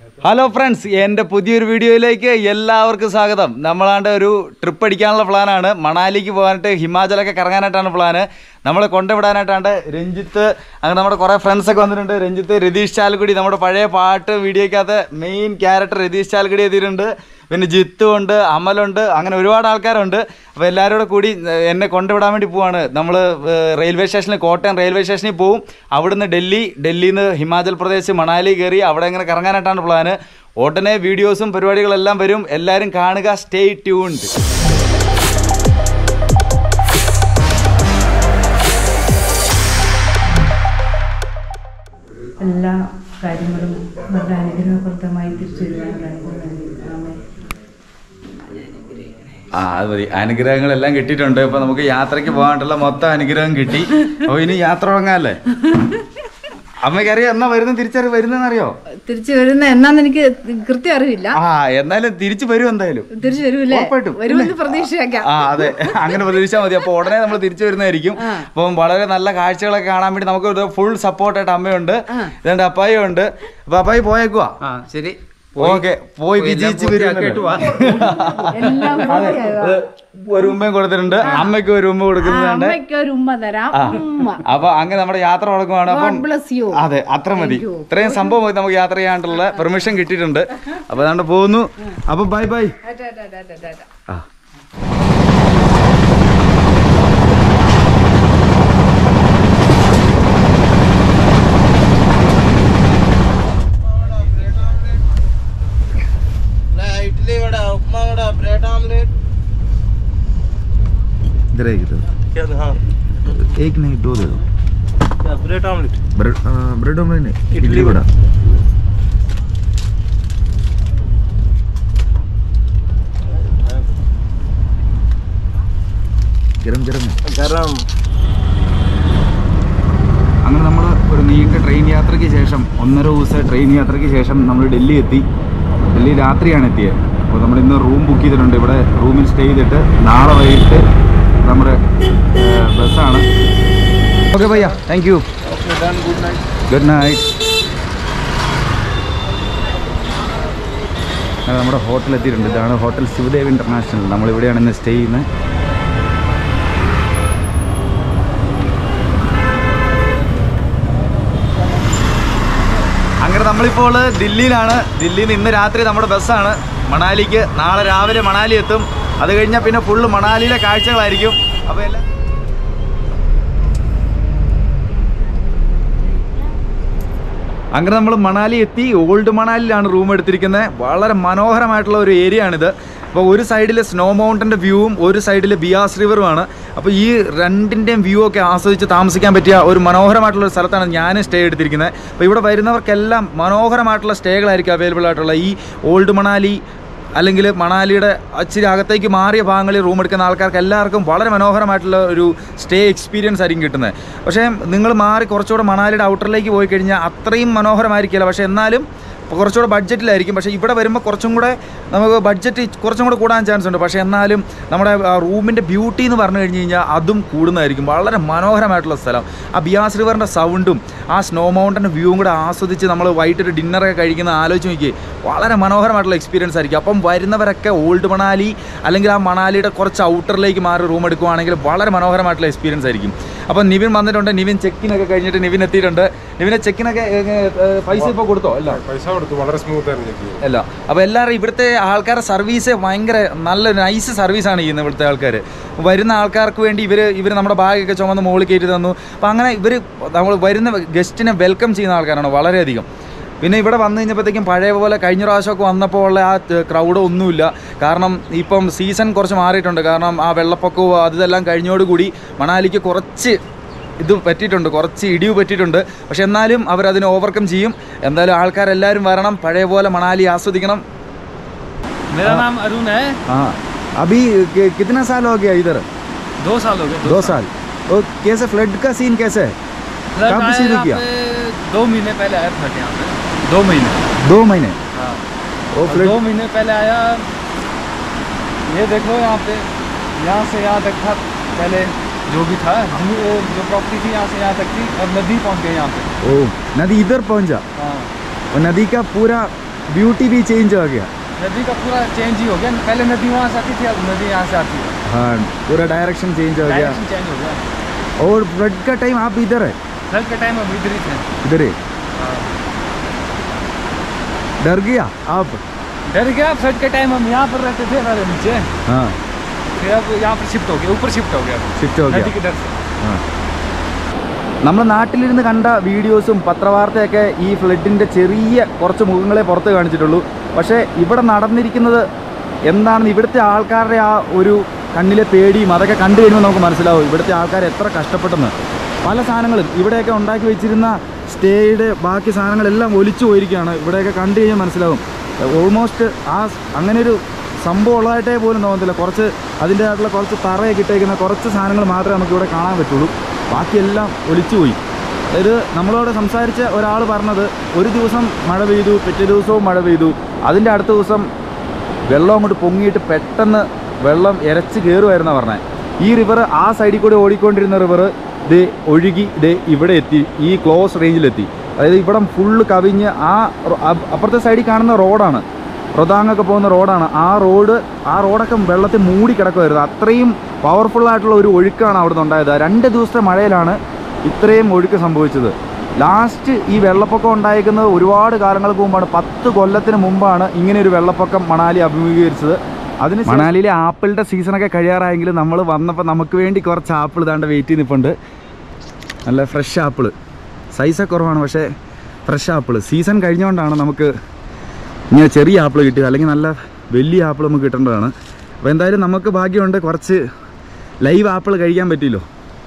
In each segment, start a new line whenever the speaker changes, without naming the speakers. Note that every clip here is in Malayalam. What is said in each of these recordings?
ഹലോ ഫ്രണ്ട്സ് എൻ്റെ പുതിയൊരു വീഡിയോയിലേക്ക് എല്ലാവർക്കും സ്വാഗതം നമ്മളാണ്ട് ഒരു ട്രിപ്പ് അടിക്കാനുള്ള പ്ലാനാണ് മണാലിക്ക് പോകാനായിട്ട് ഹിമാചലൊക്കെ കറങ്ങാനായിട്ടാണ് പ്ലാന് നമ്മളെ കൊണ്ടുവിടാനായിട്ടാണ് രഞ്ജിത്ത് അങ്ങനെ നമ്മുടെ കുറേ ഫ്രണ്ട്സൊക്കെ വന്നിട്ടുണ്ട് രഞ്ജിത്ത് രതീഷ് ചാലക്കുടി നമ്മുടെ പഴയ പാട്ട് വീഡിയോയ്ക്കകത്ത് മെയിൻ ക്യാരക്ടർ രതീഷ് ചാലക്കുടി എത്തിയിട്ടുണ്ട് പിന്നെ ജിത്തു ഉണ്ട് അമലുണ്ട് അങ്ങനെ ഒരുപാട് ആൾക്കാരുണ്ട് അപ്പോൾ എല്ലാവരും കൂടെ കൂടി ഏഹ്, എന്നെ കൊണ്ടുവിടാൻ വേണ്ടി പോവാണ് നമ്മൾ റെയിൽവേ സ്റ്റേഷനിൽ കോട്ടയം റെയിൽവേ സ്റ്റേഷനിൽ പോവും അവിടുന്ന് ഡൽഹി ഡൽഹിയിൽ നിന്ന് ഹിമാചൽ പ്രദേശ് മണാലി കയറി അവിടെ ഇങ്ങനെ കറങ്ങാനായിട്ടാണ് പ്ലാന് ഉടനെ വീഡിയോസും പരിപാടികളെല്ലാം വരും എല്ലാവരും കാണുക സ്റ്റേ ട്യൂൺഡ്
എല്ലാ കാര്യങ്ങളും നല്ല അനുഗ്രഹപ്രദമായി തിരിച്ചു വരുവാനാണ് ആമേ
ആ അത് മതി അനുഗ്രഹങ്ങളെല്ലാം കിട്ടിയിട്ടുണ്ട് ഇപ്പൊ നമുക്ക് യാത്രയ്ക്ക് പോകാനായിട്ടുള്ള മൊത്തം അനുഗ്രഹം കിട്ടി അപ്പോൾ ഇനി യാത്ര തുടങ്ങാല്ലേ അമ്മയ്ക്ക് അറിയാം എന്നാ വരുന്നത് തിരിച്ചറി വരുന്നതെന്നറിയോ
തിരിച്ചു വരുന്ന എന്നാന്ന് എനിക്ക് കൃത്യം അറിവില്ല
ആ എന്നാലും തിരിച്ചു വരും എന്തായാലും
തിരിച്ചു വരൂല്ലേ
ഉറപ്പായിട്ടും.
വരുമെന്ന് പ്രതീക്ഷയാക്കാം
ആ അതെ അങ്ങനെ പ്രതീക്ഷിച്ചാൽ മതി അപ്പോൾ ഉടനെ നമ്മൾ തിരിച്ചു വരുന്നതായിരിക്കും അപ്പം വളരെ നല്ല കാഴ്ചകളൊക്കെ കാണാൻ വേണ്ടി നമുക്ക് ഒരു ഫുൾ സപ്പോർട്ടായിട്ട് അമ്മയുണ്ട് ഇതുണ്ട് അപ്പായും ഉണ്ട് അപ്പൊ അപ്പായി പോയേക്കുവാ
ആ ശരി
ഓക്കെ പോയി വിജയിച്ച്
പൂർത്തിയാക്കിയിട്ട് വാ.
എല്ലാം പൂർത്തിയാകുക.
ഒരു ഉമ്മയും കൊടുത്തിട്ടുണ്ട് അമ്മയ്ക്ക് ഒരു ഉമ്മ
ആ,
കൊടുക്കുന്നുണ്ട്
അമ്മയ്ക്ക് ഒരു ഉമ്മ തരാം ഉമ്മ
അപ്പൊ അങ്ങനെ നമ്മുടെ യാത്ര തുടങ്ങുവാണ് അപ്പം
God bless you.
അതെ അത്ര മതി
Thank you.
ഇത്രയും സംഭവം നമുക്ക് യാത്ര ചെയ്യാനുള്ള പെർമിഷൻ കിട്ടിയിട്ടുണ്ട് അപ്പൊ അതുകൊണ്ട് പോകുന്നു അപ്പൊ ബൈ ബൈ
അതെ, അതെ, അതെ, അതെ, അതെ.
ആ
इडली वड़ा उपमा वड़ा ब्रेड ऑमलेट
इधर एक दो
क्या हाँ
एक नहीं दो दे दो
क्या bread omelette
bread bread omelette नहीं
इडली वड़ा।
ഗരം ഗരം
गरम
അങ്ങനെ നമ്മൾ ഒരു നീണ്ട ട്രെയിൻ യാത്രയ്ക്ക് ശേഷം ഒന്നര ദിവസം ട്രെയിൻ യാത്രയ്ക്ക് ശേഷം നമ്മൾ ഡൽഹി എത്തി ഡൽഹി രാത്രിയാണ് എത്തിയത് അപ്പോൾ നമ്മൾ ഇന്ന് റൂം ബുക്ക് ചെയ്തിട്ടുണ്ട് ഇവിടെ റൂമിൽ സ്റ്റേ ചെയ്തിട്ട് നാളെ വൈകിട്ട് നമ്മുടെ ഏഹ്, ബസ്സാണ് ഓക്കെ ഭയ്യ താങ്ക് യു ഗുഡ് നൈറ്റ് നമ്മുടെ ഹോട്ടൽ എത്തിയിട്ടുണ്ട് ഇതാണ് ഹോട്ടൽ ശിവദേവ് ഇൻ്റർനാഷണൽ നമ്മളിവിടെയാണ് ഇന്ന് സ്റ്റേ ചെയ്യുന്നത് അങ്ങനെ നമ്മളിപ്പോൾ ദില്ലിയിലാണ് ദില്ലിയിൽ നിന്ന് ഇന്ന് രാത്രി നമ്മുടെ ബസ്സാണ് മണാലിക്ക് നാളെ രാവിലെ മണാലി എത്തും അത് കഴിഞ്ഞാൽ പിന്നെ ഫുള്ള് മണാലിയിലെ കാഴ്ചകളായിരിക്കും അപ്പോൾ എല്ലാം അങ്ങനെ നമ്മൾ മണാലി എത്തി ഓൾഡ് മണാലിയിലാണ് റൂം എടുത്തിരിക്കുന്നത് വളരെ മനോഹരമായിട്ടുള്ള ഒരു ഏരിയ ആണിത് അപ്പോൾ ഒരു സൈഡിൽ സ്നോ മൗണ്ടൻ്റെ വ്യൂവും ഒരു സൈഡിൽ ബിയാസ് റിവറുമാണ് അപ്പോൾ ഈ രണ്ടിൻ്റെയും വ്യൂ ഒക്കെ ആസ്വദിച്ച് താമസിക്കാൻ പറ്റിയ ഒരു മനോഹരമായിട്ടുള്ള ഒരു സ്ഥലത്താണ് ഞാൻ സ്റ്റേ എടുത്തിരിക്കുന്നത് അപ്പോൾ ഇവിടെ വരുന്നവർക്കെല്ലാം മനോഹരമായിട്ടുള്ള സ്റ്റേകളായിരിക്കും അവൈലബിൾ ആയിട്ടുള്ള ഈ ഓൾഡ് മണാലി അല്ലെങ്കിൽ മണാലിയുടെ ഇച്ചിരി അകത്തേക്ക് മാറിയ ഭാഗങ്ങളിൽ റൂം എടുക്കുന്ന ആൾക്കാർക്ക് എല്ലാവർക്കും വളരെ മനോഹരമായിട്ടുള്ള ഒരു സ്റ്റേ എക്സ്പീരിയൻസ് ആയിരിക്കും കിട്ടുന്നത് പക്ഷേ നിങ്ങൾ മാറി കുറച്ചുകൂടെ മണാലിയുടെ ഔട്ടറിലേക്ക് പോയി കഴിഞ്ഞാൽ അത്രയും മനോഹരമായിരിക്കില്ല പക്ഷേ എന്നാലും കുറച്ചുകൂടെ ബഡ്ജറ്റിലായിരിക്കും പക്ഷേ ഇവിടെ വരുമ്പോൾ കുറച്ചും കൂടെ നമുക്ക് ബഡ്ജറ്റ് കുറച്ചും കൂടെ കൂടാൻ ചാൻസ് ഉണ്ട് പക്ഷേ എന്നാലും നമ്മുടെ റൂമിൻ്റെ ബ്യൂട്ടി എന്ന് പറഞ്ഞു കഴിഞ്ഞ് കഴിഞ്ഞാൽ അതും കൂടുന്നതായിരിക്കും വളരെ മനോഹരമായിട്ടുള്ള സ്ഥലം ആ ബിയാസ് റിവറിൻ്റെ സൗണ്ടും ആ സ്നോ മൗണ്ടൻ്റെ വ്യൂവും കൂടെ ആസ്വദിച്ച് നമ്മൾ വൈകിട്ടൊരു ഡിന്നറൊക്കെ കഴിക്കുന്ന ആലോചിച്ച് നോക്കി വളരെ മനോഹരമായിട്ടുള്ള എക്സ്പീരിയൻസ് ആയിരിക്കും അപ്പം വരുന്നവരൊക്കെ ഓൾഡ് മണാലി അല്ലെങ്കിൽ ആ മണാലിയുടെ കുറച്ച് ഔട്ടറിലേക്ക് മാറി റൂം എടുക്കുവാണെങ്കിൽ വളരെ മനോഹരമായിട്ടുള്ള എക്സ്പീരിയൻസ് ആയിരിക്കും അപ്പം നിവിൻ വന്നിട്ടുണ്ട് നിവിൻ ചെക്കിനൊക്കെ കഴിഞ്ഞിട്ട് നിവിൻ എത്തിയിട്ടുണ്ട് നിവിനെ ചെക്കിനൊക്കെ പൈസ ഇപ്പോൾ കൊടുത്തോ അല്ല
പൈസ കൊടുത്തു വളരെ സ്മൂത്ത് ആയിരുന്നു ചെക്ക് ചെയ്തത്.
അല്ല അപ്പോൾ എല്ലാവരും ഇവിടുത്തെ ആൾക്കാരുടെ സർവീസ് ഭയങ്കര നല്ല നൈസ് സർവീസാണ് ചെയ്യുന്നത് ഇവിടുത്തെ ആൾക്കാർ വരുന്ന ആൾക്കാർക്ക് വേണ്ടി ഇവർ ഇവർ നമ്മുടെ ബാഗൊക്കെ ചുമന്ന് മുകളിൽ കയറ്റി തന്നു അപ്പോൾ അങ്ങനെ ഇവർ നമ്മൾ വരുന്ന ഗസ്റ്റിനെ വെൽക്കം ചെയ്യുന്ന ആൾക്കാരാണ് വളരെയധികം പിന്നെ ഇവിടെ വന്നു കഴിഞ്ഞപ്പോഴത്തേക്കും പഴയ പോലെ കഴിഞ്ഞ പ്രാവശ്യമൊക്കെ വന്നപ്പോൾ ഉള്ള ആ ക്രൗഡ് ഒന്നുമില്ല കാരണം ഇപ്പം സീസൺ കുറച്ച് മാറിയിട്ടുണ്ട് കാരണം ആ വെള്ളപ്പൊക്കവും അതെല്ലാം കഴിഞ്ഞോടുകൂടി മണാലിക്ക് കുറച്ച് ഇത് പറ്റിയിട്ടുണ്ട് കുറച്ച് ഇടിവ് പറ്റിയിട്ടുണ്ട് പക്ഷെ എന്നാലും അവരതിനെ ഓവർകം ചെയ്യും എന്തായാലും ആൾക്കാരെല്ലാവരും വരണം പഴയ പോലെ മണാലി ആസ്വദിക്കണം
मेरा नाम अरुण है
हाँ अभी कि- कितना साल हो गया इधर
दो साल हो गए
दो साल और कैसे फ्लड का सीन कैसे है
फ्लड
कब
आया
शुरू
यहाँ
किया?
पे दो महीने पहले आया फ्लड यहाँ पे दो महीने
दो महीने
हाँ
वो
और
फ्लड
दो महीने पहले आया ये देखो यहाँ पे यहाँ से यहाँ तक था पहले जो भी था हम वो जो प्रॉपर्टी थी यहाँ से यहाँ तक थी अब नदी पहुँच गई यहाँ पे
ओ नदी इधर पहुंचा
हाँ
और नदी का पूरा ब्यूटी भी चेंज हो गया
नदी का पूरा चेंज ही हो गया पहले नदी वहाँ से आती थी अब नदी यहाँ से आती है
हाँ पूरा डायरेक्शन चेंज हो गया
डायरेक्शन चेंज हो गया
और फ्लड का टाइम आप इधर है
फ्लड के टाइम हम इधर ही थे
इधर ही डर गया आप
डर गया फ्लड के टाइम हम यहाँ पर रहते थे पहले नीचे
हाँ
फिर अब यहाँ पर शिफ्ट हो गया ऊपर शिफ्ट हो गया
ഷിഫ്റ്റ് हो
नदी
गया
के डर से
നമ്മൾ നാട്ടിലിരുന്ന് കണ്ട വീഡിയോസും പത്രവാർത്തയൊക്കെ ഈ ഫ്ലഡിൻ്റെ ചെറിയ കുറച്ച് മുഖങ്ങളെ പുറത്ത് കാണിച്ചിട്ടുള്ളൂ പക്ഷേ ഇവിടെ നടന്നിരിക്കുന്നത് എന്താണെന്ന് ഇവിടുത്തെ ആൾക്കാരുടെ ആ ഒരു കണ്ണിലെ പേടിയും അതൊക്കെ കണ്ടു കഴിയുമ്പോൾ നമുക്ക് മനസ്സിലാവും ഇവിടുത്തെ ആൾക്കാർ എത്ര കഷ്ടപ്പെട്ടെന്ന് പല സാധനങ്ങളും ഇവിടെയൊക്കെ ഉണ്ടാക്കി വെച്ചിരുന്ന സ്റ്റേയുടെ ബാക്കി സാധനങ്ങളെല്ലാം ഒലിച്ചു പോയിരിക്കുകയാണ് ഇവിടെയൊക്കെ കണ്ടു കഴിഞ്ഞാൽ മനസ്സിലാവും ഓൾമോസ്റ്റ് ആ അങ്ങനെ ഒരു സംഭവം ഉള്ളതായിട്ടേ പോലും തോന്നത്തില്ല കുറച്ച് അതിൻ്റെ ആയിട്ടുള്ള കുറച്ച് തറയൊക്കെ ഇട്ടേക്കുന്ന കുറച്ച് സാധനങ്ങൾ മാത്രമേ നമുക്ക് ഇവിടെ കാണാൻ പറ്റുള്ളൂ ബാക്കിയെല്ലാം ഒലിച്ചുപോയി അതായത് നമ്മളോട് സംസാരിച്ച ഒരാൾ പറഞ്ഞത് ഒരു ദിവസം മഴ പെയ്തു പിറ്റേ ദിവസവും മഴ പെയ്തു അതിൻ്റെ അടുത്ത ദിവസം വെള്ളം അങ്ങോട്ട് പൊങ്ങിയിട്ട് പെട്ടെന്ന് വെള്ളം ഇരച്ച് കയറുമായിരുന്നാണ് പറഞ്ഞത് ഈ റിവർ ആ സൈഡിൽ കൂടി ഓടിക്കൊണ്ടിരുന്ന റിവർ ഇത് ഒഴുകി ഇത് ഇവിടെ എത്തി ഈ ക്ലോസ് റേഞ്ചിലെത്തി അതായത് ഇവിടം ഫുള്ള് കവിഞ്ഞ് ആ റോ- അപ്പ- അപ്പുറത്തെ സൈഡിൽ കാണുന്ന റോഡാണ് റൊതാങ്ങൊക്കെ പോകുന്ന റോഡാണ് ആ റോഡ് ആ റോഡൊക്കെ വെള്ളത്തിൽ മൂടി കിടക്കുമായിരുന്നു അത്രയും പവർഫുൾ ആയിട്ടുള്ള ഒരു ഒഴുക്കാണ് അവിടെ നിന്ന് ഉണ്ടായത് രണ്ട് ദിവസത്തെ മഴയിലാണ് ഇത്രയും ഒഴുക്ക് സംഭവിച്ചത് ലാസ്റ്റ് ഈ വെള്ളപ്പൊക്കം ഉണ്ടായിരിക്കുന്നത് ഒരുപാട് കാലങ്ങൾക്ക് മുമ്പാണ് പത്ത് കൊല്ലത്തിന് മുമ്പാണ് ഇങ്ങനെ ഒരു വെള്ളപ്പൊക്കം മണാലി അഭിമുഖീകരിച്ചത് അതിന് മണാലിയിലെ ആപ്പിളിൻ്റെ സീസണൊക്കെ കഴിയാറായെങ്കിൽ നമ്മൾ വന്നപ്പോൾ നമുക്ക് വേണ്ടി കുറച്ച് ആപ്പിൾ ഇതാണ്ട് വെയിറ്റ് ചെയ്ത് നിൽപ്പുണ്ട് നല്ല ഫ്രഷ് ആപ്പിൾ സൈസൊക്കെ കുറവാണ് പക്ഷേ ഫ്രഷ് ആപ്പിൾ സീസൺ കഴിഞ്ഞുകൊണ്ടാണ് നമുക്ക് ഇങ്ങനെ ചെറിയ ആപ്പിൾ കിട്ടിയത് അല്ലെങ്കിൽ നല്ല വലിയ ആപ്പിൾ നമുക്ക് കിട്ടേണ്ടതാണ് അപ്പോൾ എന്തായാലും നമുക്ക് ഭാഗ്യമുണ്ട് കുറച്ച് ലൈവ് ആപ്പിൾ കഴിക്കാൻ പറ്റിയല്ലോ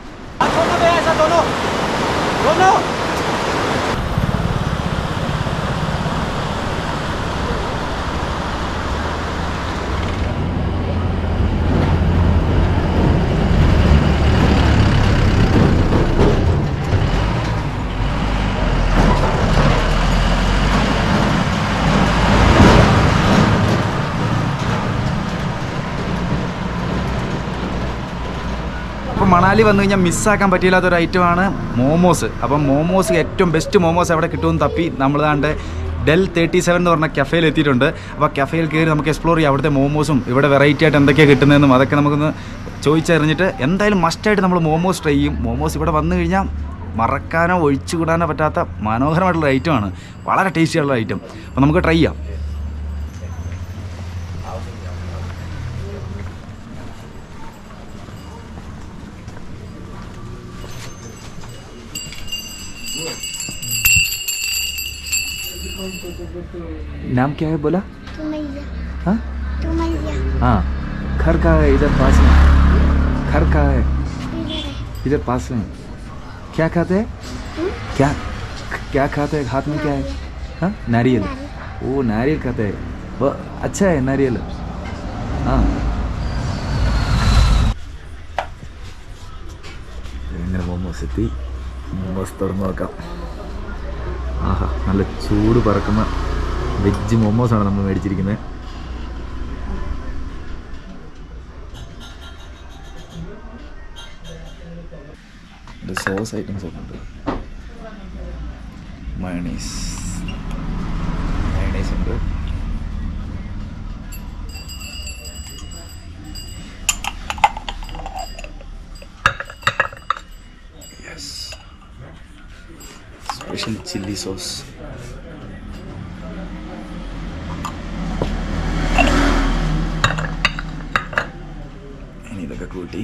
അപ്പോൾ മണാലി വന്നു കഴിഞ്ഞാൽ മിസ്സാക്കാൻ പറ്റിയില്ലാത്ത ഒരു ഐറ്റമാണ് മോമോസ് അപ്പം മോമോസ് ഏറ്റവും ബെസ്റ്റ് മോമോസ് എവിടെ കിട്ടുമെന്ന് തപ്പി നമ്മൾ ദാണ്ട് ഡെൽ തേർട്ടി സെവൻ എന്ന് പറഞ്ഞ കഫേയിൽ എത്തിയിട്ടുണ്ട് അപ്പോൾ കഫേയിൽ കയറി നമുക്ക് എക്സ്പ്ലോർ ചെയ്യാം അവിടുത്തെ മോമോസും ഇവിടെ വെറൈറ്റി ആയിട്ട് എന്തൊക്കെയാണ് കിട്ടുന്നതെന്നും അതൊക്കെ നമുക്കൊന്ന് ചോദിച്ചറിഞ്ഞിട്ട് എന്തായാലും മസ്റ്റായിട്ട് നമ്മൾ മോമോസ് ട്രൈ ചെയ്യും മോമോസ് ഇവിടെ വന്നു കഴിഞ്ഞാൽ മറക്കാനോ ഒഴിച്ചുകൂടാനോ പറ്റാത്ത മനോഹരമായിട്ടുള്ള ഐറ്റമാണ് വളരെ ടേസ്റ്റി ആയിട്ടുള്ള ഐറ്റം അപ്പോൾ നമുക്ക് ട്രൈ ചെയ്യാം नाम क्या है बोला
तुमैया
हाँ
तुमैया
हाँ घर का है इधर पास में घर का है
इधर है
इधर पास में क्या खाते हैं क्या क्या खाते हैं हाथ में क्या है हाँ नारियल ओ नारियल खाते हैं वो अच्छा है नारियल हाँ എങ്ങനെ മോമോസ് എത്തി മോമോസ് തുറന്നു നോക്കാം ആഹാ നല്ല ചൂട് പറക്കുന്ന വെജ് മോമോസാണ് നമ്മൾ മേടിച്ചിരിക്കുന്നത് സോസ് ഐറ്റംസ് ഒക്കെ ഉണ്ട് മയണീസ് മയണീസ് ഉണ്ട് യെസ് സ്പെഷ്യൽ ചില്ലി സോസ് ഇനി ഇതൊക്കെ കൂട്ടി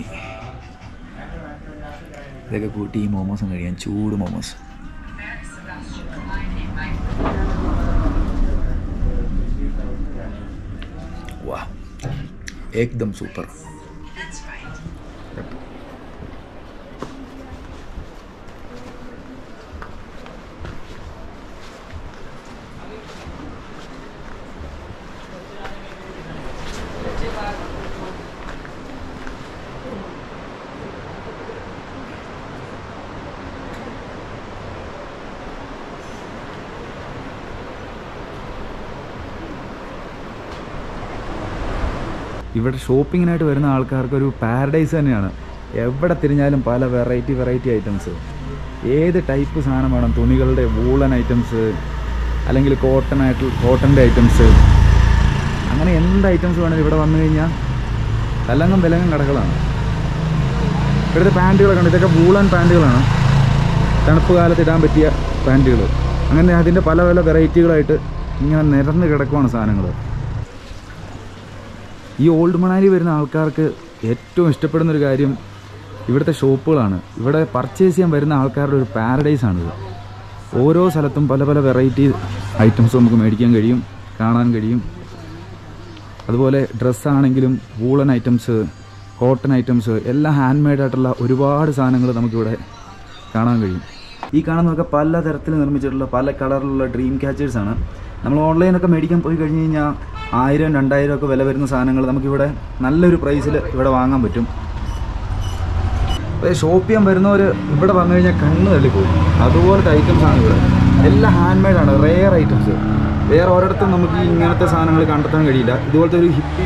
ഇതൊക്കെ കൂട്ടി ഈ മോമോസും കഴിയാൻ ചൂട് മോമോസ് വാ ഏകദം സൂപ്പർ ഇവിടെ ഷോപ്പിങ്ങിനായിട്ട് വരുന്ന ആൾക്കാർക്ക് ഒരു പാരഡൈസ് തന്നെയാണ് എവിടെ തിരിഞ്ഞാലും പല വെറൈറ്റി വെറൈറ്റി ഐറ്റംസ് ഏത് ടൈപ്പ് സാധനം വേണം തുണികളുടെ വൂളൻ ഐറ്റംസ് അല്ലെങ്കിൽ കോട്ടൺ ആയിട്ട് കോട്ടൻ്റെ ഐറ്റംസ് അങ്ങനെ എന്ത് ഐറ്റംസ് വേണമെങ്കിലും ഇവിടെ വന്നു കഴിഞ്ഞാൽ തലങ്ങും വിലങ്ങും കടകളാണ് ഇവിടുത്തെ പാൻറ്റുകളൊക്കെ ഉണ്ട് ഇതൊക്കെ വൂളൻ പാൻറ്റുകളാണ് തണുപ്പ് കാലത്ത് ഇടാൻ പറ്റിയ പാൻറ്റുകൾ അങ്ങനെ അതിൻ്റെ പല പല വെറൈറ്റികളായിട്ട് ഇങ്ങനെ നിരന്ന് കിടക്കുവാണ് സാധനങ്ങൾ ഈ ഓൾഡ് മണാലി വരുന്ന ആൾക്കാർക്ക് ഏറ്റവും ഇഷ്ടപ്പെടുന്ന ഒരു കാര്യം ഇവിടുത്തെ ഷോപ്പുകളാണ് ഇവിടെ പർച്ചേസ് ചെയ്യാൻ വരുന്ന ആൾക്കാരുടെ ഒരു പാരഡൈസ് ആണിത് ഓരോ സ്ഥലത്തും പല പല വെറൈറ്റി ഐറ്റംസ് നമുക്ക് മേടിക്കാൻ കഴിയും കാണാൻ കഴിയും അതുപോലെ ഡ്രസ്സാണെങ്കിലും വൂളൻ ഐറ്റംസ് കോട്ടൺ ഐറ്റംസ് എല്ലാം ഹാൻഡ് മെയ്ഡ് ആയിട്ടുള്ള ഒരുപാട് സാധനങ്ങൾ നമുക്കിവിടെ കാണാൻ കഴിയും ഈ കാണുന്നതൊക്കെ പല തരത്തിൽ നിർമ്മിച്ചിട്ടുള്ള പല കളറിലുള്ള ഡ്രീം ക്യാച്ചേഴ്സ് ആണ് നമ്മൾ ഓൺലൈനൊക്കെ മേടിക്കാൻ പോയി കഴിഞ്ഞ് കഴിഞ്ഞാൽ ആയിരം രണ്ടായിരം ഒക്കെ വില വരുന്ന സാധനങ്ങൾ നമുക്കിവിടെ നല്ലൊരു പ്രൈസിൽ ഇവിടെ വാങ്ങാൻ പറ്റും അപ്പോൾ ഷോപ്പ് ചെയ്യാൻ വരുന്നവർ ഇവിടെ വന്നു കഴിഞ്ഞാൽ കണ്ണ് തള്ളിപ്പോയി അതുപോലത്തെ ഐറ്റംസ് ആണ് ഇവിടെ എല്ലാം ഹാൻഡ് മെയ്ഡ് ആണ് റെയർ ഐറ്റംസ് വേറെ ഒരിടത്തും നമുക്ക് ഈ ഇങ്ങനത്തെ സാധനങ്ങൾ കണ്ടെത്താൻ കഴിയില്ല ഇതുപോലത്തെ ഒരു ഹിപ്പി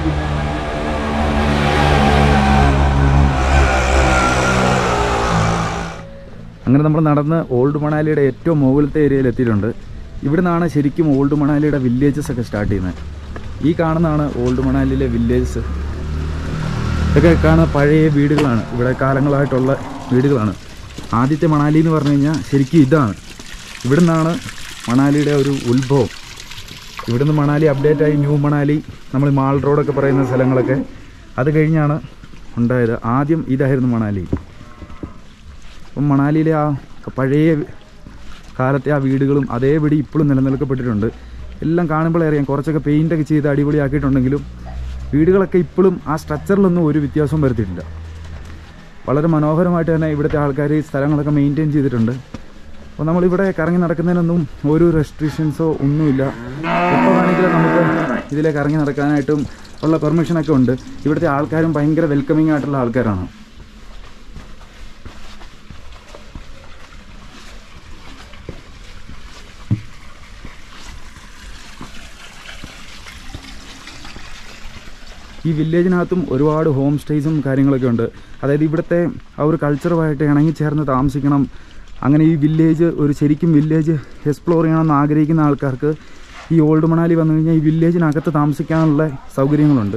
അങ്ങനെ നമ്മൾ നടന്ന് ഓൾഡ് മണാലിയുടെ ഏറ്റവും മുകളിലത്തെ ഏരിയയിൽ എത്തിയിട്ടുണ്ട് ഇവിടെ നിന്നാണ് ശരിക്കും ഓൾഡ് മണാലിയുടെ വില്ലേജസ് ഒക്കെ സ്റ്റാർട്ട് ചെയ്യുന്നത് ഈ കാണുന്നതാണ് ഓൾഡ് മണാലിയിലെ വില്ലേജസ് ഇതൊക്കെ കാണുന്ന പഴയ വീടുകളാണ് ഇവിടെ കാലങ്ങളായിട്ടുള്ള വീടുകളാണ് ആദ്യത്തെ മണാലി എന്ന് പറഞ്ഞു കഴിഞ്ഞാൽ ശരിക്കും ഇതാണ് ഇവിടെ നിന്നാണ് മണാലിയുടെ ഒരു ഉത്ഭവം ഇവിടുന്ന് മണാലി അപ്ഡേറ്റ് ആയി ന്യൂ മണാലി നമ്മൾ മാൾ റോഡൊക്കെ പറയുന്ന സ്ഥലങ്ങളൊക്കെ അത് കഴിഞ്ഞാണ് ഉണ്ടായത് ആദ്യം ഇതായിരുന്നു മണാലി അപ്പം മണാലിയിലെ ആ പഴയ കാലത്തെ ആ വീടുകളും അതേപടി ഇപ്പോഴും നിലനിൽക്കപ്പെട്ടിട്ടുണ്ട് എല്ലാം കാണുമ്പോഴേ അറിയാം കുറച്ചൊക്കെ പെയിൻ്റൊക്കെ ചെയ്ത് അടിപൊളിയാക്കിയിട്ടുണ്ടെങ്കിലും വീടുകളൊക്കെ ഇപ്പോഴും ആ സ്ട്രക്ചറിലൊന്നും ഒരു വ്യത്യാസവും വരുത്തിയിട്ടില്ല വളരെ മനോഹരമായിട്ട് തന്നെ ഇവിടുത്തെ ആൾക്കാർ ഈ സ്ഥലങ്ങളൊക്കെ മെയിൻറ്റെയിൻ ചെയ്തിട്ടുണ്ട് അപ്പോൾ നമ്മളിവിടെ കറങ്ങി നടക്കുന്നതിനൊന്നും ഒരു റെസ്ട്രിക്ഷൻസോ ഒന്നുമില്ല എപ്പോൾ വേണമെങ്കിലും നമുക്ക് ഇതിലേക്ക് ഇറങ്ങി നടക്കാനായിട്ടും ഉള്ള പെർമിഷനൊക്കെ ഉണ്ട് ഇവിടുത്തെ ആൾക്കാരും ഭയങ്കര വെൽക്കമിങ് ആയിട്ടുള്ള ആൾക്കാരാണ് ഈ വില്ലേജിനകത്തും ഒരുപാട് ഹോം സ്റ്റേസും കാര്യങ്ങളൊക്കെ ഉണ്ട് അതായത് ഇവിടുത്തെ ആ ഒരു കൾച്ചറുമായിട്ട് ഇണങ്ങിച്ചേർന്ന് താമസിക്കണം അങ്ങനെ ഈ വില്ലേജ് ഒരു ശരിക്കും വില്ലേജ് എക്സ്പ്ലോർ ചെയ്യണമെന്ന് ആഗ്രഹിക്കുന്ന ആൾക്കാർക്ക് ഈ ഓൾഡ് മണാലി വന്നു കഴിഞ്ഞാൽ ഈ വില്ലേജിനകത്ത് താമസിക്കാനുള്ള സൗകര്യങ്ങളുണ്ട്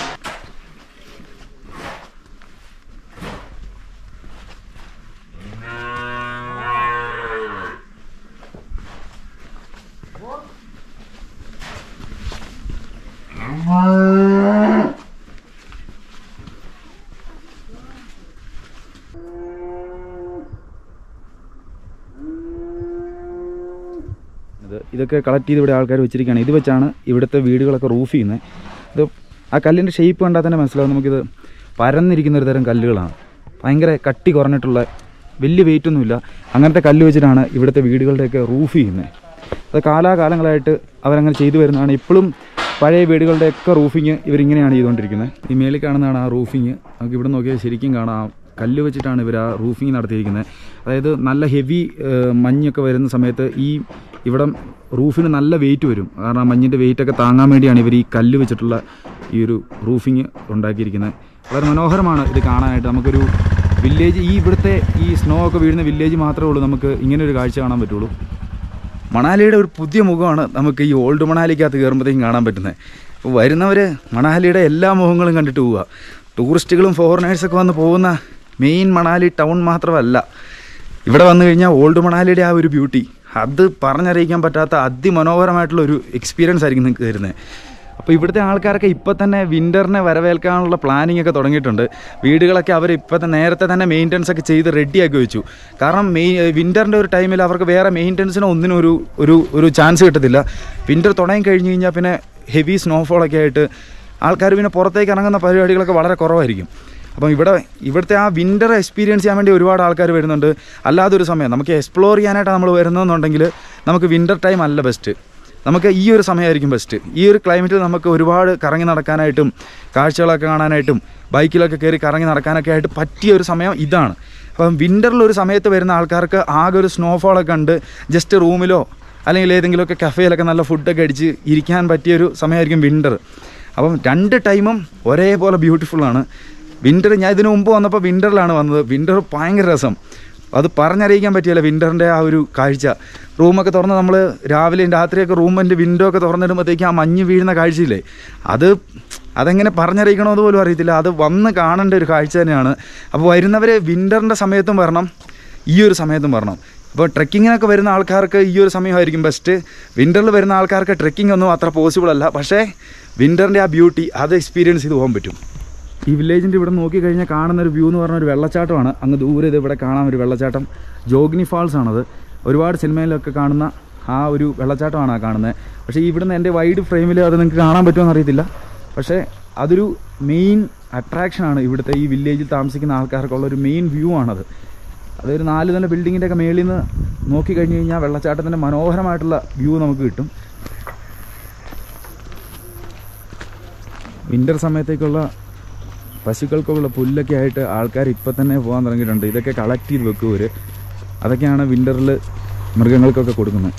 ഇത് ഇതൊക്കെ കളക്ട് ചെയ്ത് ഇവിടെ ആൾക്കാർ വെച്ചിരിക്കുകയാണ് ഇത് വെച്ചാണ് ഇവിടുത്തെ വീടുകളൊക്കെ റൂഫ് ചെയ്യുന്നത് ഇത് ആ കല്ലിൻ്റെ ഷേപ്പ് കണ്ടാൽ തന്നെ മനസ്സിലാവും നമുക്കിത് പരന്നിരിക്കുന്ന ഒരു തരം കല്ലുകളാണ് ഭയങ്കര കട്ടി കുറഞ്ഞിട്ടുള്ള വലിയ വെയിറ്റ് ഒന്നുമില്ല അങ്ങനത്തെ കല്ല് വെച്ചിട്ടാണ് ഇവിടുത്തെ വീടുകളുടെയൊക്കെ റൂഫ് ചെയ്യുന്നത് അത് കാലാകാലങ്ങളായിട്ട് അവരങ്ങനെ ചെയ്തു വരുന്നതാണ് ഇപ്പോഴും പഴയ വീടുകളുടെയൊക്കെ റൂഫിങ് ഇവരിങ്ങനെയാണ് ചെയ്തുകൊണ്ടിരിക്കുന്നത് ഈ മേളിൽ കാണുന്നതാണ് ആ റൂഫിങ് നമുക്ക് ഇവിടെ നോക്കിയാൽ ശരിക്കും കാണാം കല്ല് വെച്ചിട്ടാണ് ഇവർ ആ റൂഫിങ് നടത്തിയിരിക്കുന്നത് അതായത് നല്ല ഹെവി മഞ്ഞൊക്കെ വരുന്ന സമയത്ത് ഈ ഇവിടെ റൂഫിന് നല്ല വെയിറ്റ് വരും കാരണം ആ മഞ്ഞിൻ്റെ വെയിറ്റൊക്കെ താങ്ങാൻ വേണ്ടിയാണ് ഇവർ ഈ കല്ല് വെച്ചിട്ടുള്ള ഈ ഒരു റൂഫിങ് ഉണ്ടാക്കിയിരിക്കുന്നത് വളരെ മനോഹരമാണ് ഇത് കാണാനായിട്ട് നമുക്കൊരു വില്ലേജ് ഈ ഇവിടുത്തെ ഈ സ്നോ ഒക്കെ വീഴുന്ന വില്ലേജ് മാത്രമേ ഉള്ളൂ നമുക്ക് ഇങ്ങനെ ഒരു കാഴ്ച കാണാൻ പറ്റുള്ളൂ മണാലിയുടെ ഒരു പുതിയ മുഖമാണ് നമുക്ക് ഈ ഓൾഡ് മണാലിക്കകത്ത് കയറുമ്പോഴത്തേക്കും കാണാൻ പറ്റുന്നത് അപ്പോൾ വരുന്നവർ മണാലിയുടെ എല്ലാ മുഖങ്ങളും കണ്ടിട്ട് പോവുക ടൂറിസ്റ്റുകളും ഫോറിനേഴ്സൊക്കെ വന്ന് പോകുന്ന മെയിൻ മണാലി ടൗൺ മാത്രമല്ല ഇവിടെ വന്നു കഴിഞ്ഞാൽ ഓൾഡ് മണാലിയുടെ ആ ഒരു ബ്യൂട്ടി അത് പറഞ്ഞറിയിക്കാൻ പറ്റാത്ത അതിമനോഹരമായിട്ടുള്ള ഒരു എക്സ്പീരിയൻസ് ആയിരിക്കും നിങ്ങൾക്ക് തരുന്നത് അപ്പോൾ ഇവിടുത്തെ ആൾക്കാരൊക്കെ ഇപ്പോൾ തന്നെ വിൻ്ററിനെ വരവേൽക്കാനുള്ള പ്ലാനിങ് ഒക്കെ തുടങ്ങിയിട്ടുണ്ട് വീടുകളൊക്കെ അവർ ഇപ്പോൾ തന്നെ നേരത്തെ തന്നെ മെയിൻ്റനൻസ് ഒക്കെ ചെയ്ത് റെഡിയാക്കി വെച്ചു കാരണം മെയ് വിൻ്ററിൻ്റെ ഒരു ടൈമിൽ അവർക്ക് വേറെ മെയിൻ്റനൻസിനോ ഒന്നിനും ഒരു ഒരു ഒരു ചാൻസ് കിട്ടത്തില്ല വിൻ്റർ തുടങ്ങി കഴിഞ്ഞ് കഴിഞ്ഞാൽ പിന്നെ ഹെവി സ്നോഫോളൊക്കെ ആയിട്ട് ആൾക്കാർ പിന്നെ പുറത്തേക്ക് ഇറങ്ങുന്ന പരിപാടികളൊക്കെ വളരെ കുറവായിരിക്കും അപ്പം ഇവിടെ ഇവിടുത്തെ ആ വിൻ്റർ എക്സ്പീരിയൻസ് ചെയ്യാൻ വേണ്ടി ഒരുപാട് ആൾക്കാർ വരുന്നുണ്ട് അല്ലാതൊരു സമയം നമുക്ക് എക്സ്പ്ലോർ ചെയ്യാനായിട്ട് നമ്മൾ വരുന്നതെന്നുണ്ടെങ്കിൽ നമുക്ക് വിൻ്റർ ടൈം അല്ല ബെസ്റ്റ് നമുക്ക് ഈ ഒരു സമയമായിരിക്കും ബെസ്റ്റ് ഈ ഒരു ക്ലൈമറ്റിൽ നമുക്ക് ഒരുപാട് കറങ്ങി നടക്കാനായിട്ടും കാഴ്ചകളൊക്കെ കാണാനായിട്ടും ബൈക്കിലൊക്കെ കയറി കറങ്ങി നടക്കാനൊക്കെ ആയിട്ട് പറ്റിയ ഒരു സമയം ഇതാണ് അപ്പം വിൻ്ററിൽ ഒരു സമയത്ത് വരുന്ന ആൾക്കാർക്ക് ആകെ ഒരു സ്നോഫോളൊക്കെ ഉണ്ട് ജസ്റ്റ് റൂമിലോ അല്ലെങ്കിൽ ഏതെങ്കിലുമൊക്കെ കഫേയിലൊക്കെ നല്ല ഫുഡൊക്കെ അടിച്ച് ഇരിക്കാൻ പറ്റിയൊരു സമയമായിരിക്കും വിൻ്റർ അപ്പം രണ്ട് ടൈമും ഒരേപോലെ ബ്യൂട്ടിഫുള്ളാണ് വിൻ്റർ ഞാൻ ഇതിനു മുമ്പ് വന്നപ്പോൾ വിൻ്ററിലാണ് വന്നത് വിൻ്റർ ഭയങ്കര രസം അത് പറഞ്ഞറിയിക്കാൻ പറ്റിയല്ല വിൻ്ററിൻ്റെ ആ ഒരു കാഴ്ച റൂമൊക്കെ തുറന്ന് നമ്മൾ രാവിലെയും രാത്രിയൊക്കെ റൂമിൻ്റെ വിൻഡോ ഒക്കെ തുറന്നിടുമ്പോഴത്തേക്ക് ആ മഞ്ഞ് വീഴുന്ന കാഴ്ചയില്ലേ അത് അതെങ്ങനെ പറഞ്ഞറിയിക്കണമെന്ന് പോലും അറിയത്തില്ല അത് വന്ന് കാണേണ്ട ഒരു കാഴ്ച തന്നെയാണ് അപ്പോൾ വരുന്നവർ വിൻ്ററിൻ്റെ സമയത്തും വരണം ഈ ഒരു സമയത്തും വരണം ഇപ്പോൾ ട്രെക്കിങ്ങിനൊക്കെ വരുന്ന ആൾക്കാർക്ക് ഈ ഒരു സമയമായിരിക്കും ബെസ്റ്റ് വിൻ്ററിൽ വരുന്ന ആൾക്കാർക്ക് ട്രെക്കിംഗ് ഒന്നും അത്ര പോസിബിൾ അല്ല പക്ഷേ വിൻ്ററിൻ്റെ ആ ബ്യൂട്ടി അത് എക്സ്പീരിയൻസ് ചെയ്ത് പോകാൻ പറ്റും ഈ വില്ലേജിൻ്റെ ഇവിടെ നോക്കിക്കഴിഞ്ഞാൽ കാണുന്ന ഒരു വ്യൂ എന്ന് പറഞ്ഞ ഒരു വെള്ളച്ചാട്ടമാണ് അങ്ങ് ദൂരെ ഇത് ഇവിടെ കാണാൻ ഒരു വെള്ളച്ചാട്ടം ജോഗ്നി ഫാൾസ് ആണത് ഒരുപാട് സിനിമയിലൊക്കെ കാണുന്ന ആ ഒരു വെള്ളച്ചാട്ടമാണ് ആ കാണുന്നത് പക്ഷേ ഇവിടുന്ന് എൻ്റെ വൈഡ് ഫ്രെയിമിൽ അത് നിങ്ങൾക്ക് കാണാൻ പറ്റുമെന്ന് അറിയത്തില്ല പക്ഷേ അതൊരു മെയിൻ അട്രാക്ഷനാണ് ഇവിടുത്തെ ഈ വില്ലേജിൽ താമസിക്കുന്ന ആൾക്കാർക്കുള്ള ഒരു മെയിൻ വ്യൂ ആണത് അതൊരു നാല് നില ബിൽഡിങ്ങിൻ്റെ ഒക്കെ മേളിൽ നിന്ന് നോക്കി കഴിഞ്ഞ് കഴിഞ്ഞാൽ വെള്ളച്ചാട്ടത്തിൻ്റെ മനോഹരമായിട്ടുള്ള വ്യൂ നമുക്ക് കിട്ടും വിൻ്റർ സമയത്തേക്കുള്ള പശുക്കൾക്കുള്ള പുല്ലൊക്കെ ആയിട്ട് ആൾക്കാർ ഇപ്പം തന്നെ പോകാൻ തുടങ്ങിയിട്ടുണ്ട് ഇതൊക്കെ കളക്ട് ചെയ്ത് വെക്കും ഇവർ അതൊക്കെയാണ് വിൻ്ററിൽ മൃഗങ്ങൾക്കൊക്കെ കൊടുക്കുന്നത്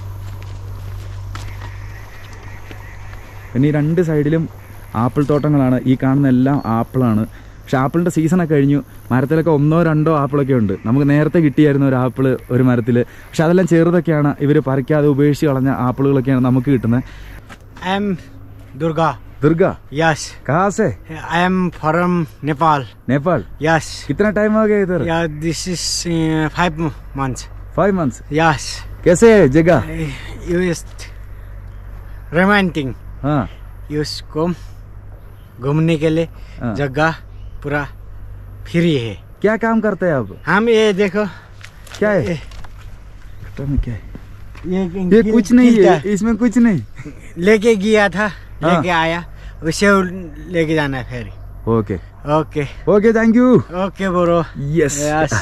പിന്നെ ഈ രണ്ട് സൈഡിലും ആപ്പിൾ തോട്ടങ്ങളാണ് ഈ കാണുന്ന എല്ലാം ആപ്പിളാണ് പക്ഷെ ആപ്പിളിൻ്റെ സീസണൊക്കെ കഴിഞ്ഞു മരത്തിലൊക്കെ ഒന്നോ രണ്ടോ ആപ്പിളൊക്കെ ഉണ്ട് നമുക്ക് നേരത്തെ കിട്ടിയായിരുന്നു ഒരു ആപ്പിൾ ഒരു മരത്തിൽ പക്ഷെ അതെല്ലാം ചെറുതൊക്കെയാണ് ഇവർ പറിക്കാതെ ഉപേക്ഷിച്ച് കളഞ്ഞ ആപ്പിളുകളൊക്കെയാണ് നമുക്ക് കിട്ടുന്നത്
I am Durga.
Durga
Yes.
കാസേ
I am from Nepal.
Nepal
Yes.
कितना टाइम हो गया इधर
Yeah, this is uh, five m- months.
Five months
Yes.
कैसे है जगह
Uh, You is romantic.
हाँ
You को घूमने के लिए
हाँ।
जगह पूरा फ्री है
क्या काम करते हैं आप
हम ये देखो
क्या है
ए-
पता नहीं क्या है
ये
ये
गिर-
कुछ नहीं
गिरता
है इसमें कुछ नहीं
लेके गया था
हाँ।
लेके आया उसे लेके जाना है फिर
okay
okay
okay thank you
okay bro
yes
yes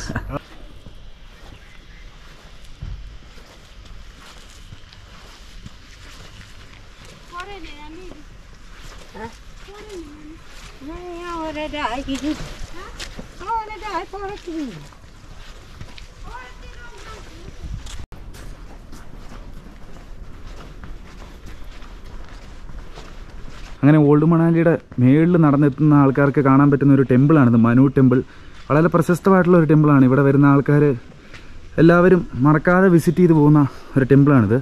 അങ്ങനെ ഓൾഡ് മണാലിയുടെ മേളിൽ നടന്നെത്തുന്ന ആൾക്കാർക്ക് കാണാൻ പറ്റുന്ന ഒരു ടെമ്പിളാണിത് മനു ടെമ്പിൾ വളരെ പ്രശസ്തമായിട്ടുള്ള ഒരു ടെമ്പിളാണ് ഇവിടെ വരുന്ന ആൾക്കാർ എല്ലാവരും മറക്കാതെ വിസിറ്റ് ചെയ്ത് പോകുന്ന ഒരു ടെമ്പിളാണിത്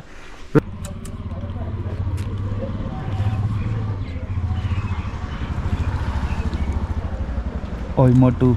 ഓയ് മോട്ടു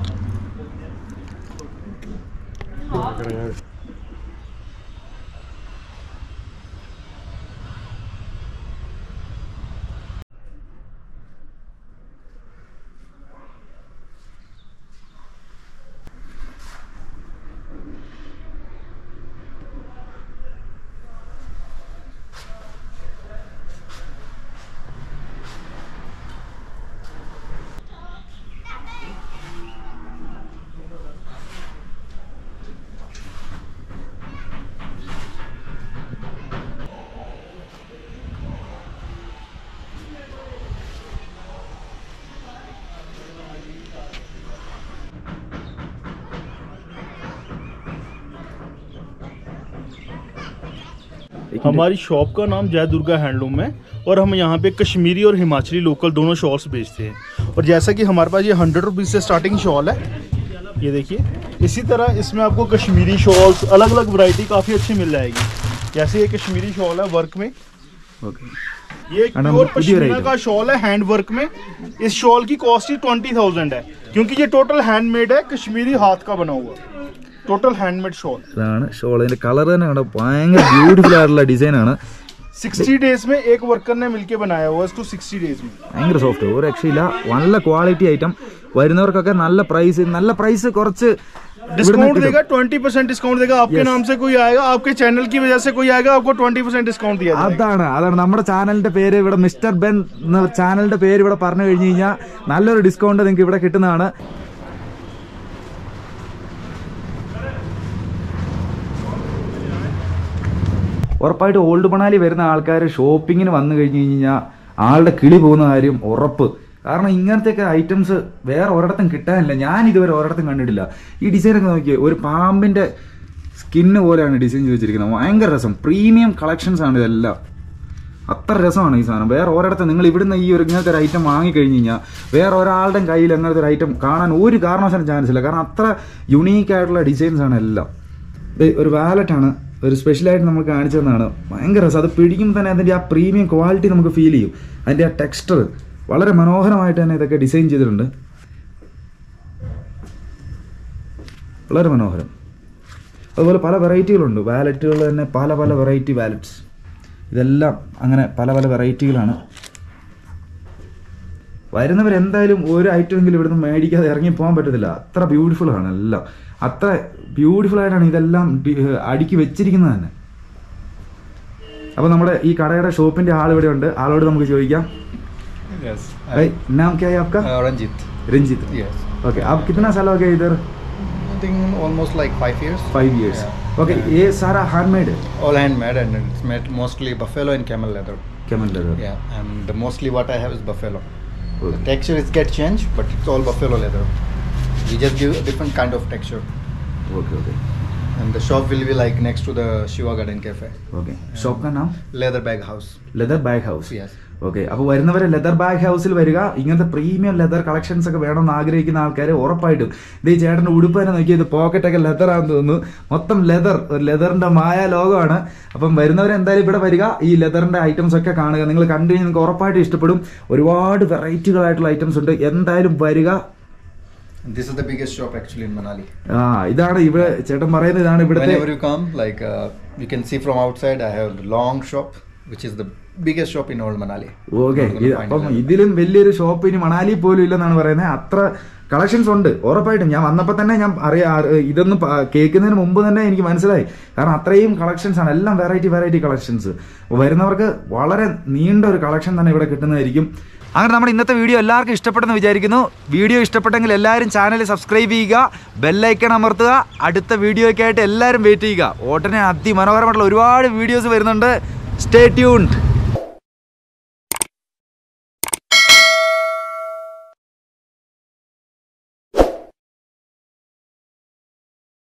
हमारी शॉप का नाम जय दुर्गा हैंडलूम है और हम यहाँ पे कश्मीरी और हिमाचली लोकल दोनों शॉल्स बेचते हैं और जैसा कि हमारे पास ये हंड्रेड रुपीज़ से स्टार्टिंग शॉल है ये देखिए इसी तरह इसमें आपको कश्मीरी शॉल्स अलग अलग वैरायटी काफ़ी अच्छी मिल जाएगी जैसे ये कश्मीरी शॉल है वर्क में ये एक
And हम
प्योर
पुതിയ
पश्मीना
item.
का शॉल है हैंड वर्क में इस शॉल की कॉस्ट ही ट्वेंटी थाउजेंड है क्योंकि ये टोटल हैंडमेड है कश्मीरी हाथ का बना हुआ टोटल हैंडमेड शॉल
ഇതാണ് ഷോൾ ഇതിന്റെ കളർ തന്നെ കണ്ടോ ഭയങ്കര ബ്യൂട്ടിഫുൾ ആയിട്ടുള്ള ഡിസൈനാണ്
सिक्सटी डेज में एक वर्कर ने मिलके बनाया हुआ है इसको सिक्सटी डेज में
ഭയങ്കര സോഫ്റ്റ് ഒരു രക്ഷയില്ല നല്ല ക്വാളിറ്റി ഐറ്റം വരുന്നവർക്കൊക്കെ നല്ല പ്രൈസ് നല്ല പ്രൈസ് കുറച്ച് ഇവിടുന്ന്
डिस्काउंट
കിട്ടും.
देगा ट्वेंटी परसेंट डिस्काउंट देगा आपके
Yes.
नाम से कोई आएगा आपके चैनल की वजह से कोई आएगा आपको ट्वेंटी परसेंट डिस्काउंट दिया जाएगा
അതാണ് അതാണ് നമ്മുടെ ചാനലിന്റെ പേര് ഇവിടെ മിസ്റ്റർ ബെൻ എന്ന ചാനലിന്റെ പേര് ഇവിടെ പറഞ്ഞു കഴിഞ്ഞു കഴിഞ്ഞാൽ നല്ലൊരു ഡിസ്കൗണ്ട് നിങ്ങൾക്ക് ഇവിടെ കിട്ടുന്നതാണ് ഉറപ്പായിട്ട് ഓൾഡ് മണാലി വരുന്ന ആൾക്കാർ ഷോപ്പിങ്ങിന് വന്നു കഴിഞ്ഞു കഴിഞ്ഞാൽ ആളുടെ കിളി പോകുന്ന കാര്യം ഉറപ്പ് കാരണം ഇങ്ങനത്തെയൊക്കെ ഐറ്റംസ് വേറെ ഒരിടത്തും കിട്ടാനില്ല ഞാൻ ഇതുവരെ ഒരിടത്തും കണ്ടിട്ടില്ല ഈ ഡിസൈനൊക്കെ നോക്കിയേ ഒരു പാമ്പിന്റെ സ്കിന്ന് പോലെയാണ് ഡിസൈൻ ചെയ്ത് വെച്ചിരിക്കുന്നത് ഭയങ്കര രസം പ്രീമിയം കളക്ഷൻസ് ആണ് ഇതെല്ലാം അത്ര രസമാണ് ഈ സാധനം വേറെ ഒരിടത്ത് നിങ്ങൾ ഇവിടുന്ന് ഈ ഒരു ഇങ്ങനത്തെ ഒരു ഐറ്റം വാങ്ങിക്കഴിഞ്ഞ് കഴിഞ്ഞാൽ വേറെ ഒരാളുടെ കയ്യിൽ അങ്ങനത്തെ ഒരു ഐറ്റം കാണാൻ ഒരു കാരണവശാലും ചാൻസ് ഇല്ല കാരണം അത്ര യുണീക്ക് ആയിട്ടുള്ള ഡിസൈൻസ് ആണ് എല്ലാം ഇത് ഒരു വാലറ്റ് ആണ് ഒരു സ്പെഷ്യലായിട്ട് നമുക്ക് കാണിച്ചു തന്നതാണ് ഭയങ്കര രസം അത് പിടിക്കുമ്പോൾ തന്നെ അതിൻ്റെ ആ പ്രീമിയം ക്വാളിറ്റി നമുക്ക് ഫീൽ ചെയ്യും അതിൻ്റെ ആ ടെക്സ്ചർ വളരെ മനോഹരമായിട്ട് തന്നെ ഇതൊക്കെ ഡിസൈൻ ചെയ്തിട്ടുണ്ട് വളരെ മനോഹരം അതുപോലെ പല വെറൈറ്റികളുണ്ട് വാലറ്റുകൾ തന്നെ പല പല വെറൈറ്റി വാലറ്റ്സ് ഇതെല്ലാം അങ്ങനെ പല പല വെറൈറ്റികളാണ് വരുന്നവർ എന്തായാലും ഒരു ഐറ്റമെങ്കിലും ഇവിടുന്ന് മേടിക്കാതെ ഇറങ്ങി പോകാൻ പറ്റത്തില്ല അത്ര ബ്യൂട്ടിഫുൾ ആണ് എല്ലാം അത്ര ബ്യൂട്ടിഫുൾ ആയിട്ടാണ് ഇതെല്ലാം ഡി- അടുക്കി വെച്ചിരിക്കുന്നത് തന്നെ അപ്പോൾ നമ്മുടെ ഈ കടയുടെ ഷോപ്പിന്റെ ആൾ ഇവിടെ ഉണ്ട് ആളോട് നമുക്ക് ചോദിക്കാം
Yes.
भाई नाम क्या है आपका
Uh, Ranjit.
Ranjit
Yes.
Okay आप कितना साल हो गया इधर
I think almost like five years.
Five years
Yeah.
Okay ये सारा हैंडमेड है
All handmade and it's made mostly buffalo and camel leather.
Camel leather
Yeah, and the mostly what I have is buffalo. The
Okay.
texture is get changed, but it's all buffalo leather. We just give a different kind of texture.
Okay okay
And the shop will be like next to the Shiva Garden Cafe.
Okay shop का नाम
Leather bag house.
Leather bag house
Yes.
Okay അപ്പോൾ വരുന്നവരെ ലെതർ ബാഗ് ഹൗസിൽ വരിക ഇങ്ങനത്തെ പ്രീമിയം ലെതർ കളക്ഷൻസ് ഒക്കെ വേണമെന്ന് ആഗ്രഹിക്കുന്ന ആൾക്കാർ ഉറപ്പായിട്ടും ഇത് ഈ ചേട്ടൻ്റെ ഉടുപ്പ് തന്നെ നോക്കി ഇത് പോക്കറ്റൊക്കെ ലെതർ ആണെന്ന് തോന്നുന്നു മൊത്തം ലെതർ ഒരു ലെതറിന്റെ മായ ലോകമാണ് അപ്പം വരുന്നവർ എന്തായാലും ഇവിടെ വരിക ഈ ലെതറിന്റെ ഐറ്റംസ് ഒക്കെ കാണുക നിങ്ങൾ കണ്ടു കഴിഞ്ഞാൽ നിങ്ങൾക്ക് ഉറപ്പായിട്ടും ഇഷ്ടപ്പെടും ഒരുപാട് വെറൈറ്റികളായിട്ടുള്ള ഐറ്റംസ് ഉണ്ട് എന്തായാലും വരിക
And this is the biggest shop actually in Manali.
ആ ഇതാണ് ഇവിടെ ചേട്ടൻ പറയുന്നത് ഇതാണ് ഇവിടുത്തെ
Whenever you come, like uh, you can see from outside, I have the long shop, which is the biggest shop in all Manali.
Okay
You're not gonna find
അപ്പം
it
ഇതിലും വലിയൊരു ഷോപ്പ് ഇനി മണാലി പോലും ഇല്ലെന്നാണ് പറയുന്നത് അത്ര കളക്ഷൻസ് ഉണ്ട് ഉറപ്പായിട്ടും ഞാൻ വന്നപ്പോൾ തന്നെ ഞാൻ അറിയാ ഇതൊന്നും പ- കേൾക്കുന്നതിന് മുമ്പ് തന്നെ എനിക്ക് മനസ്സിലായി കാരണം അത്രയും കളക്ഷൻസ് ആണ് എല്ലാം വെറൈറ്റി വെറൈറ്റി കളക്ഷൻസ് വരുന്നവർക്ക് വളരെ നീണ്ട ഒരു കളക്ഷൻ തന്നെ ഇവിടെ കിട്ടുന്നതായിരിക്കും അങ്ങനെ നമ്മുടെ ഇന്നത്തെ വീഡിയോ എല്ലാവർക്കും ഇഷ്ടപ്പെട്ടെന്ന് വിചാരിക്കുന്നു വീഡിയോ ഇഷ്ടപ്പെട്ടെങ്കിൽ എല്ലാവരും ചാനൽ സബ്സ്ക്രൈബ് ചെയ്യുക ബെല്ലൈക്കൺ അമർത്തുക അടുത്ത വീഡിയോയ്ക്കായിട്ട് എല്ലാവരും വെയിറ്റ് ചെയ്യുക ഓട്ടനെ അതിമനോഹരമായിട്ടുള്ള ഒരുപാട് വീഡിയോസ് വരുന്നുണ്ട് സ്റ്റേ ട്യൂൺഡ്